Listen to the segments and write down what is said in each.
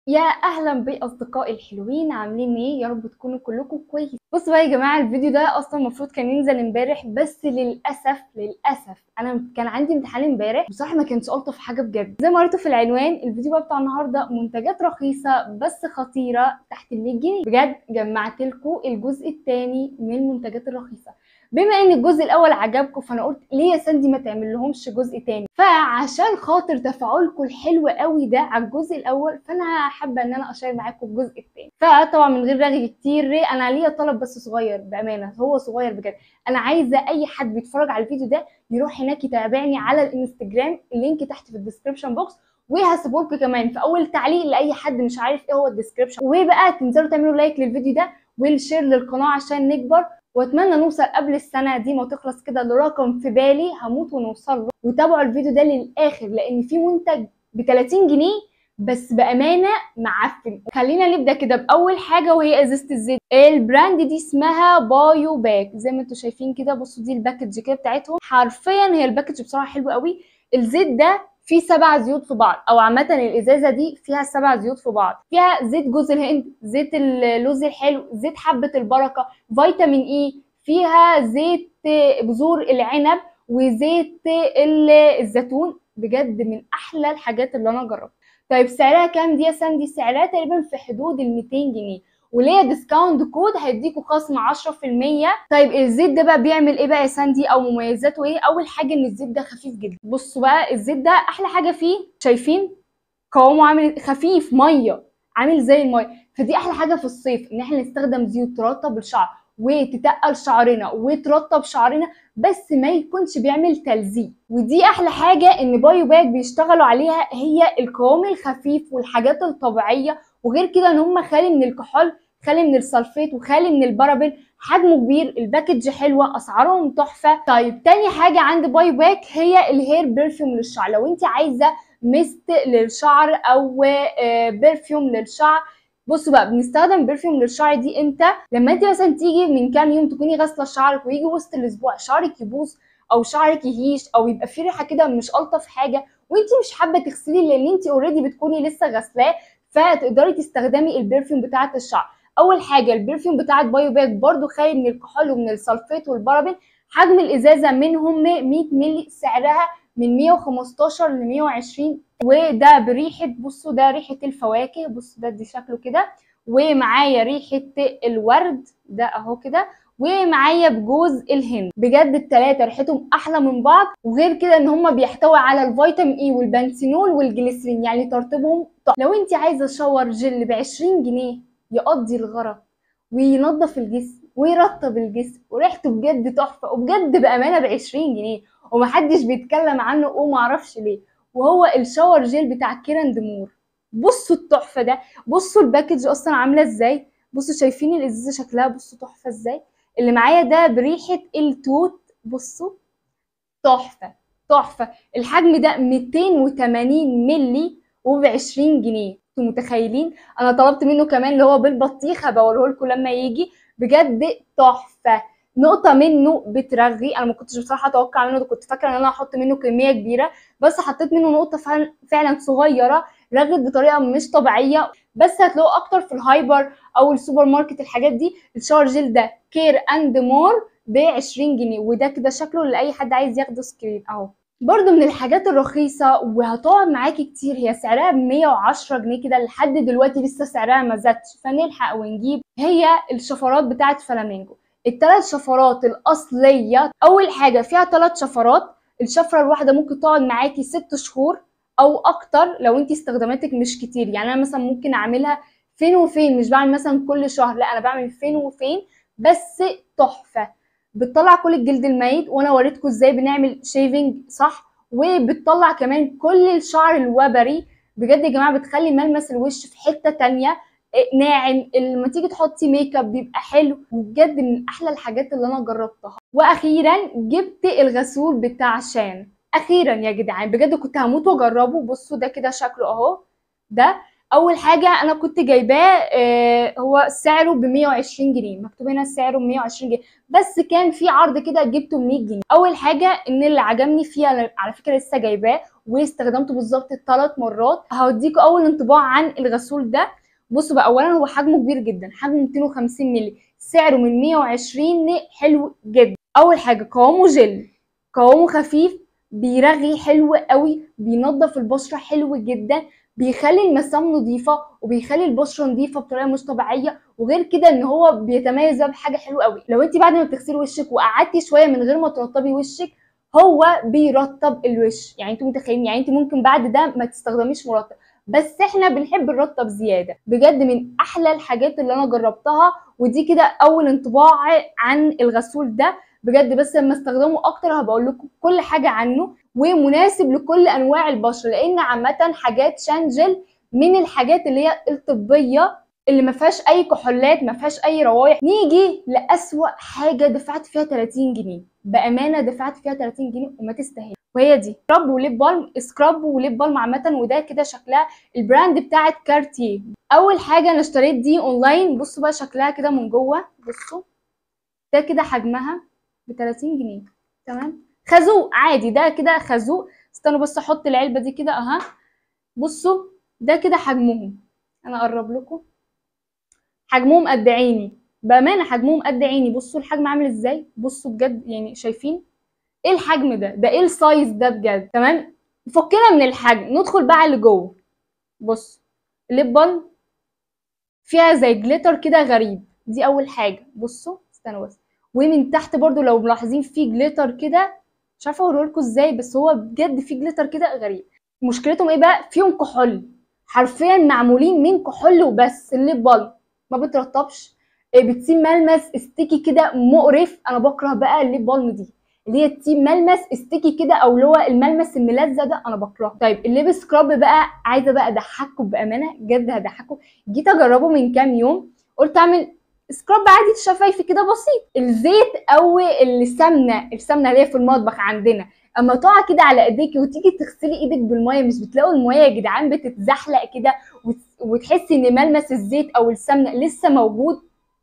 يا اهلا باصدقائي الحلوين عاملين ايه يا رب تكونوا كلكم كويس بصوا بقى يا جماعه الفيديو ده اصلا المفروض كان ينزل امبارح بس للاسف للاسف انا كان عندي امتحان امبارح بصراحه ما كانش الطف حاجه بجد زي ما قريتوا في العنوان الفيديو بقى بتاع النهارده منتجات رخيصه بس خطيره تحت ال 100 جنيه بجد جمعت لكم الجزء الثاني من المنتجات الرخيصه بما ان الجزء الاول عجبكم فانا قلت ليه يا ساندي ما تعمل لهمش جزء تاني فعشان خاطر تفاعلكم الحلو قوي ده على الجزء الاول فانا حابه ان انا اشير معاكم الجزء التاني فطبعا من غير رغي كتير انا ليا طلب بس صغير بامانه هو صغير بجد انا عايزه اي حد بيتفرج على الفيديو ده يروح هناك يتابعني على الانستجرام اللينك تحت في الديسكربشن بوكس وهسيبه لكم كمان في اول تعليق لاي حد مش عارف ايه هو الديسكربشن وبقى تنزلوا تعملوا لايك للفيديو ده والشير للقناه عشان نكبر واتمنى نوصل قبل السنه دي ما تخلص كده لرقم في بالي هموت ونوصل له وتابعوا الفيديو ده للاخر لان في منتج ب 30 جنيه بس بامانه معفن خلينا نبدا كده باول حاجه وهي ازازه الزيت البراند دي اسمها بايو باك زي ما انتم شايفين كده بصوا دي الباكج كده بتاعتهم حرفيا هي الباكج بصراحه حلوه قوي الزيت ده فيه سبع زيوت في بعض او عامه الازازه دي فيها سبع زيوت في بعض فيها زيت جوز الهند زيت اللوز الحلو زيت حبه البركه فيتامين اي فيها زيت بذور العنب وزيت الزيتون بجد من احلى الحاجات اللي انا جربتها طيب سعرها كام دي يا ساندي سعرها تقريبا في حدود ال 200 جنيه وليا ديسكاونت كود هيديكوا خصم 10% طيب الزيت ده بقى بيعمل ايه بقى يا ساندي او مميزاته ايه اول حاجه ان الزيت ده خفيف جدا بصوا بقى الزيت ده احلى حاجه فيه شايفين قوامه عامل خفيف ميه عامل زي الميه فدي احلى حاجه في الصيف ان احنا نستخدم زيوت ترطب الشعر وتتقل شعرنا وترطب شعرنا بس ما يكونش بيعمل تلزيق ودي احلى حاجه ان بايو باك بيشتغلوا عليها هي القوام الخفيف والحاجات الطبيعيه وغير كده ان هم خالي من الكحول خالي من السلفيت وخالي من البارابين حجمه كبير الباكج حلوه اسعارهم تحفه طيب تاني حاجه عند باي باك هي الهير بيرفيوم للشعر لو انت عايزه ميست للشعر او بيرفيوم للشعر بصوا بقى بنستخدم برفيوم للشعر دي امتى لما انت مثلا تيجي من كام يوم تكوني غاسله شعرك ويجي وسط الاسبوع شعرك يبوظ او شعرك يهيش او يبقى فيه ريحه كده مش الطف حاجه وانت مش حابه تغسليه لان انت اوريدي بتكوني لسه غسلاه فتقدري تستخدمي البرفيوم بتاعه الشعر اول حاجه البرفيوم بتاعه بايو باك برده خالي من الكحول ومن السلفيت والبارابين حجم الازازه منهم 100 مللي سعرها من 115 ل 120 وده بريحه بصوا ده ريحه الفواكه بصوا ده دي شكله كده ومعايا ريحه الورد ده اهو كده ومعايا بجوز الهند بجد التلاتة ريحتهم احلى من بعض وغير كده ان هما بيحتوي على الفيتامين اي والبنسينول والجليسرين يعني ترطيبهم لو انت عايزه شاور جل ب 20 جنيه يقضي الغرض وينظف الجسم ويرطب الجسم وريحته بجد تحفه وبجد بامانه ب 20 جنيه ومحدش بيتكلم عنه ومعرفش ليه وهو الشاور جيل بتاع كيران ديمور بصوا التحفه ده بصوا الباكج اصلا عامله ازاي بصوا شايفين الازازه شكلها بصوا تحفه ازاي اللي معايا ده بريحه التوت بصوا تحفه تحفه الحجم ده 280 مللي وب 20 جنيه انتوا متخيلين انا طلبت منه كمان اللي هو بالبطيخه بوريه لكم لما يجي بجد تحفه نقطة منه بترغي انا ما كنتش بصراحة اتوقع منه كنت فاكرة ان انا هحط منه كمية كبيرة بس حطيت منه نقطة فعلا, فعلا صغيرة رغت بطريقة مش طبيعية بس هتلاقوه اكتر في الهايبر او السوبر ماركت الحاجات دي الشاور جيل ده كير اند مور ب 20 جنيه وده كده شكله لاي حد عايز ياخده سكرين اهو برضو من الحاجات الرخيصة وهتقعد معاكي كتير هي سعرها ب 110 جنيه كده لحد دلوقتي لسه سعرها ما زادش فنلحق ونجيب هي الشفرات بتاعت فلامينجو الثلاث شفرات الاصليه اول حاجه فيها ثلاث شفرات الشفره الواحده ممكن تقعد معاكي ست شهور او اكتر لو انت استخداماتك مش كتير يعني انا مثلا ممكن اعملها فين وفين مش بعمل مثلا كل شهر لا انا بعمل فين وفين بس تحفه بتطلع كل الجلد الميت وانا وريتكم ازاي بنعمل شيفنج صح وبتطلع كمان كل الشعر الوبري بجد يا جماعه بتخلي ملمس الوش في حته تانية ناعم لما تيجي تحطي ميك اب بيبقى حلو وبجد من احلى الحاجات اللي انا جربتها واخيرا جبت الغسول بتاع شان اخيرا يا جدعان بجد كنت هموت واجربه بصوا ده كده شكله اهو ده اول حاجه انا كنت جايباه آه هو سعره ب 120 جنيه مكتوب هنا سعره ب 120 جنيه بس كان في عرض كده جبته ب 100 جنيه اول حاجه ان اللي عجبني فيه أنا على فكره لسه جايباه واستخدمته بالظبط ثلاث مرات هوديكوا اول انطباع عن الغسول ده بصوا بقى اولا هو حجمه كبير جدا حجمه 250 مللي سعره من 120 حلو جدا اول حاجه قوامه جل قوامه خفيف بيرغي حلو قوي بينظف البشره حلو جدا بيخلي المسام نظيفه وبيخلي البشره نظيفه بطريقه مش طبيعيه وغير كده ان هو بيتميز بحاجه حلوه قوي لو انت بعد ما بتغسلي وشك وقعدتي شويه من غير ما ترطبي وشك هو بيرطب الوش يعني انتوا متخيلين يعني انت ممكن بعد ده ما تستخدميش مرطب بس احنا بنحب نرطب زياده بجد من احلى الحاجات اللي انا جربتها ودي كده اول انطباع عن الغسول ده بجد بس لما استخدمه اكتر هبقول لكم كل حاجه عنه ومناسب لكل انواع البشره لان عامه حاجات شانجل من الحاجات اللي هي الطبيه اللي ما فيهاش اي كحولات ما فيهاش اي روايح نيجي لاسوا حاجه دفعت فيها 30 جنيه بامانه دفعت فيها 30 جنيه وما تستاهل وهي دي سكراب وليب بالم سكراب وليب بالم عامه وده كده شكلها البراند بتاعت كارتيه اول حاجه انا اشتريت دي اونلاين بصوا بقى شكلها كده من جوه بصوا ده كده حجمها ب 30 جنيه تمام خازوق عادي ده كده خازوق استنوا بس احط العلبه دي كده اها بصوا ده كده حجمهم انا اقرب لكم حجمهم قد عيني بامانه حجمهم قد عيني بصوا الحجم عامل ازاي بصوا بجد يعني شايفين ايه الحجم ده ده ايه السايز ده بجد تمام فكنا من الحجم ندخل بقى اللي جوه بص الليب بالم فيها زي جليتر كده غريب دي اول حاجه بصوا استنوا بس ومن تحت برضو لو ملاحظين في جليتر كده مش عارفه اوريلكوا ازاي بس هو بجد في جليتر كده غريب مشكلتهم ايه بقى فيهم كحول حرفيا معمولين من كحول وبس الليب بالم ما بترطبش بتسيب ملمس استيكي كده مقرف انا بكره بقى الليب بالم دي اللي هي تسيب ملمس استيكي كده او اللي هو الملمس الملزق ده انا بكرهه طيب الليب سكراب بقى عايزه بقى اضحككم بامانه بجد هضحككم جيت اجربه من كام يوم قلت اعمل سكراب عادي شفايفي كده بسيط الزيت او السمنه السمنه اللي هي في المطبخ عندنا اما تقع كده على ايديكي وتيجي تغسلي ايدك بالميه مش بتلاقوا الميه يا جدعان بتتزحلق كده وتحسي ان ملمس الزيت او السمنه لسه موجود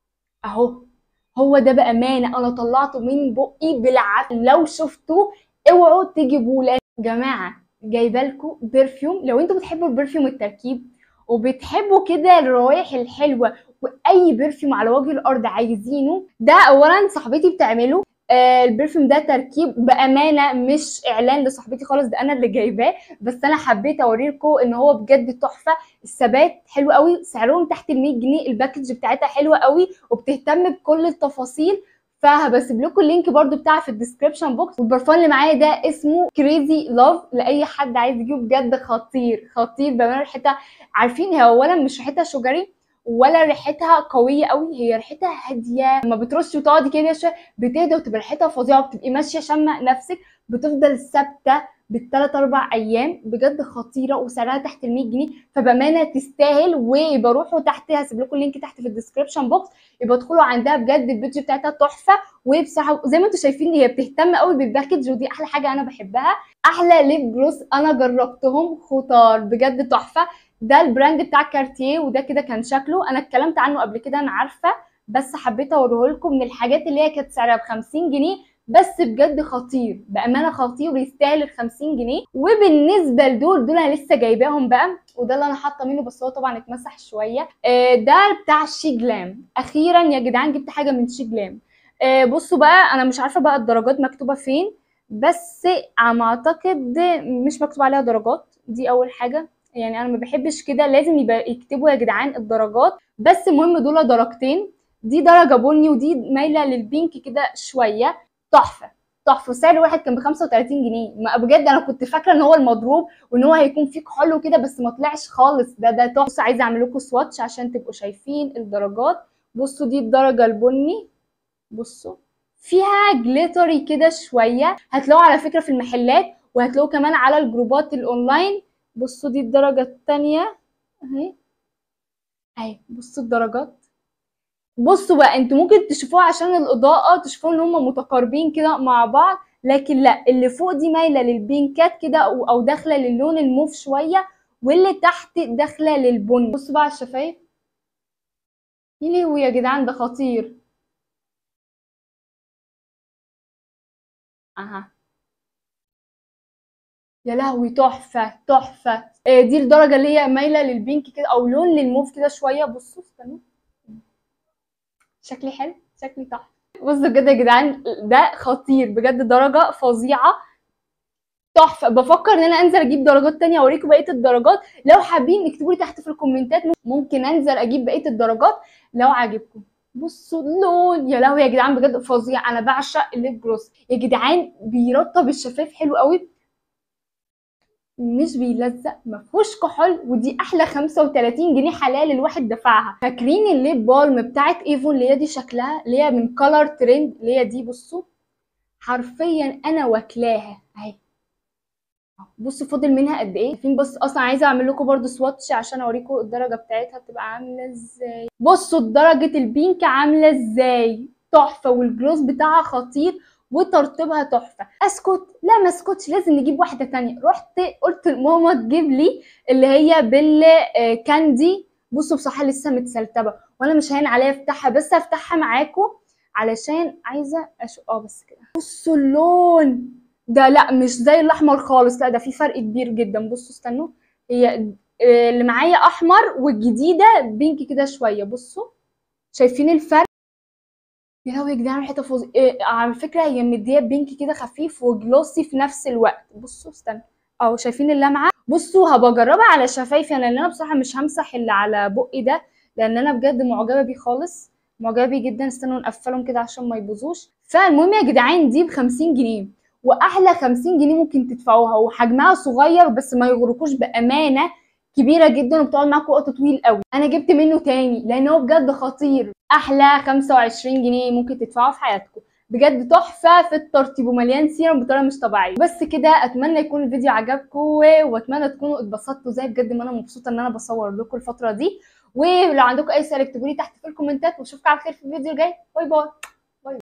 اهو هو ده بامانه انا طلعته من بقي بالعافيه لو شفتوه اوعوا تجيبوه لان جماعه جايبه لكم برفيوم لو انتوا بتحبوا البرفيوم التركيب وبتحبوا كده الروائح الحلوه واي برفيوم على وجه الارض عايزينه ده اولا صاحبتي بتعمله آه البرفيوم ده تركيب بامانه مش اعلان لصاحبتي خالص ده انا اللي جايباه بس انا حبيت اوريكم ان هو بجد تحفه الثبات حلو قوي سعرهم تحت ال 100 جنيه الباكج بتاعتها حلوه قوي وبتهتم بكل التفاصيل فهبسيب لكم اللينك برده بتاعها في الديسكربشن بوكس والبرفان اللي معايا ده اسمه كريزي لاف لاي حد عايز يجيبه بجد خطير خطير بامانه ريحتها عارفين هي اولا مش ريحتها شجري ولا ريحتها قويه قوي هي ريحتها هاديه لما بترشي وتقعدي كده شويه بتهدى وتبقى ريحتها فظيعه وبتبقي ماشيه شامه نفسك بتفضل ثابته بالثلاث اربع ايام بجد خطيره وسعرها تحت ال 100 جنيه فبامانه تستاهل ويبقى روحوا تحت هسيب لكم اللينك تحت في الديسكربشن بوكس يبقى ادخلوا عندها بجد البيدج بتاعتها تحفه وبصراحه زي ما انتم شايفين هي بتهتم قوي بالباكج ودي احلى حاجه انا بحبها احلى ليب جروس انا جربتهم خطار بجد تحفه ده البراند بتاع كارتيه وده كده كان شكله انا اتكلمت عنه قبل كده انا عارفه بس حبيت اوريه لكم من الحاجات اللي هي كانت سعرها ب 50 جنيه بس بجد خطير بامانه خطير ويستاهل ال 50 جنيه وبالنسبه لدول دول انا لسه جايباهم بقى وده اللي انا حاطه منه بس هو طبعا اتمسح شويه آه ده بتاع شي جلام اخيرا يا جدعان جبت حاجه من شي جلام آه بصوا بقى انا مش عارفه بقى الدرجات مكتوبه فين بس على ما اعتقد مش مكتوب عليها درجات دي اول حاجه يعني انا ما بحبش كده لازم يبقى يكتبوا يا جدعان الدرجات بس المهم دول درجتين دي درجه بني ودي مايله للبينك كده شويه تحفه تحفه سعر الواحد كان ب 35 جنيه ما بجد انا كنت فاكره ان هو المضروب وان هو هيكون فيه كحول وكده بس ما طلعش خالص ده ده تحفه عايزه اعمل لكم سواتش عشان تبقوا شايفين الدرجات بصوا دي الدرجه البني بصوا فيها جليتري كده شويه هتلاقوه على فكره في المحلات وهتلاقوه كمان على الجروبات الاونلاين بصوا دي الدرجة التانية اهي اهي بصوا الدرجات بصوا بقى انتوا ممكن تشوفوها عشان الاضاءة تشوفوا ان هما متقاربين كده مع بعض لكن لا اللي فوق دي مايلة للبينكات كده او داخلة للون الموف شوية واللي تحت داخله للبني بصوا بقى على الشفايف يا لهوي يا جدعان ده خطير اها يا لهوي تحفه تحفه آه، دي الدرجه اللي هي مايله للبينك كده او لون للموف كده شويه بصوا استنوا شكلي حلو شكلي تحفه بصوا بجد يا جدعان ده خطير بجد درجه فظيعه تحفه بفكر ان انا انزل اجيب درجات تانية اوريكم بقيه الدرجات لو حابين اكتبوا لي تحت في الكومنتات ممكن انزل اجيب بقيه الدرجات لو عجبكم بصوا اللون يا لهوي يا جدعان بجد فظيع انا بعشق الليب جلوس يا جدعان بيرطب الشفايف حلو قوي مش بيلزق ما فيهوش كحول ودي احلى 35 جنيه حلال الواحد دفعها فاكرين الليب بالم بتاعت ايفون اللي هي دي شكلها اللي هي من كولر ترند اللي هي دي بصوا حرفيا انا واكلاها اهي بصوا فاضل منها قد ايه فين بص اصلا عايزه اعمل لكم برده سواتش عشان اوريكم الدرجه بتاعتها بتبقى عامله ازاي بصوا درجه البينك عامله ازاي تحفه والجلوس بتاعها خطير وترطيبها تحفه اسكت لا ما اسكتش لازم نجيب واحده تانية رحت قلت لماما تجيب لي اللي هي بالكاندي بصوا بصراحه لسه متسلتبه وانا مش هين عليا افتحها بس هفتحها معاكم علشان عايزه اشوف اه بس كده بصوا اللون ده لا مش زي الاحمر خالص لا ده في فرق كبير جدا بصوا استنوا هي آه، اللي معايا احمر والجديده بينك كده شويه بصوا شايفين الفرق يا لهوي يا جدعان ريحتها فوز إيه على فكره هي مديه بينك كده خفيف وجلوسي في نفس الوقت بصوا استنوا اهو شايفين اللمعه بصوا هبقى اجربها على شفايفي انا لان انا بصراحه مش همسح اللي على بقي ده لان انا بجد معجبه بيه خالص معجبه بيه جدا استنوا نقفلهم كده عشان ما يبوظوش فالمهم يا جدعان دي ب 50 جنيه واحلى 50 جنيه ممكن تدفعوها وحجمها صغير بس ما يغركوش بامانه كبيره جدا وبتقعد معاكم وقت طويل قوي انا جبت منه تاني لان هو بجد خطير احلى 25 جنيه ممكن تدفعوها في حياتكم بجد تحفه في الترطيب ومليان سيرم بطريقه مش طبيعيه بس كده اتمنى يكون الفيديو عجبكم واتمنى تكونوا اتبسطتوا زي بجد ما انا مبسوطه ان انا بصور لكم الفتره دي ولو عندكم اي سؤال اكتبوا لي تحت في الكومنتات واشوفكم على خير في الفيديو الجاي باي باي